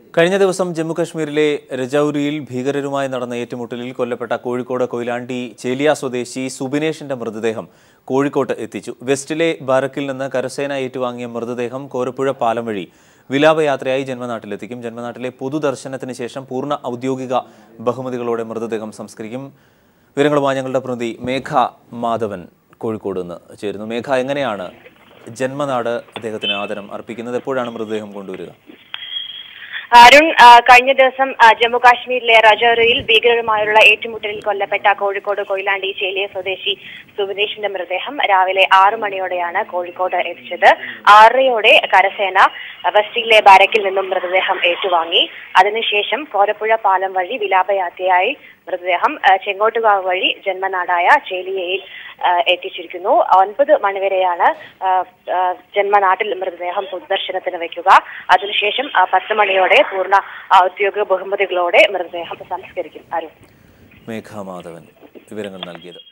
കഴിഞ്ഞ ദിവസം ജമ്മുകശ്മീരിലെ രജൌരിയിൽ ഭീകരരുമായി നടന്ന ഏറ്റുമുട്ടലിൽ കൊല്ലപ്പെട്ട കോഴിക്കോട് കൊയിലാണ്ടി ചേലിയ സ്വദേശി സുബിനേഷിന്റെ മൃതദേഹം കോഴിക്കോട്ട് എത്തിച്ചു വെസ്റ്റിലെ ബാരക്കിൽ നിന്ന് കരസേന ഏറ്റുവാങ്ങിയ മൃതദേഹം കോരപ്പുഴ പാലം വഴി വിലാപയാത്രയായി ജന്മനാട്ടിലെത്തിക്കും ജന്മനാട്ടിലെ പൊതുദർശനത്തിന് ശേഷം പൂർണ്ണ ഔദ്യോഗിക ബഹുമതികളോടെ മൃതദേഹം സംസ്കരിക്കും വിവരങ്ങളുമായി ഞങ്ങളുടെ പ്രതിനിധി മേഘ മാധവൻ കോഴിക്കോട് നിന്ന് ചേരുന്നു മേഘ എങ്ങനെയാണ് ജന്മനാട് അദ്ദേഹത്തിന് ആദരം അർപ്പിക്കുന്നത് എപ്പോഴാണ് മൃതദേഹം കൊണ്ടുവരിക അരുൺ ആ, കഴിഞ്ഞ ദിവസം ആ, ജമ്മു കാശ്മീരിലെ രജൌരിയിൽ ഭീകരരുമായുള്ള ഏറ്റുമുട്ടലിൽ കൊല്ലപ്പെട്ട കോഴിക്കോട് കൊയിലാണ്ടി ചേലിയ സ്വദേശി സുബിനേഷിന്റെ മൃതദേഹം രാവിലെ ആറു മണിയോടെയാണ് കോഴിക്കോട് എത്തിച്ചത് ആറരയോടെ കരസേന വെസ്റ്റിലെ ബാരക്കിൽ നിന്നും മൃതദേഹം ഏറ്റുവാങ്ങി അതിനുശേഷം കോരപ്പുഴ പാലം വഴി വിലാപയാത്രയായി മൃതദേഹം ആ, ചെങ്ങോട്ടുകാവ് വഴി ജന്മനാടായ ചേലിയയിൽ ആ, എത്തിച്ചിരിക്കുന്നു ഒൻപത് മണിവരെയാണ് ആ, ആ, ജന്മനാട്ടിൽ മൃതദേഹം പൊതുദർശനത്തിന് വയ്ക്കുക അതിനുശേഷം ആ, പത്ത് മണിയോടെ പൂർണ്ണ ഔദ്യോഗിക ബഹുമതികളോടെ മൃതദേഹം സംസ്കരിക്കും അരുൺ മേഘ മാധവൻ വിവരങ്ങൾ നൽകിയത്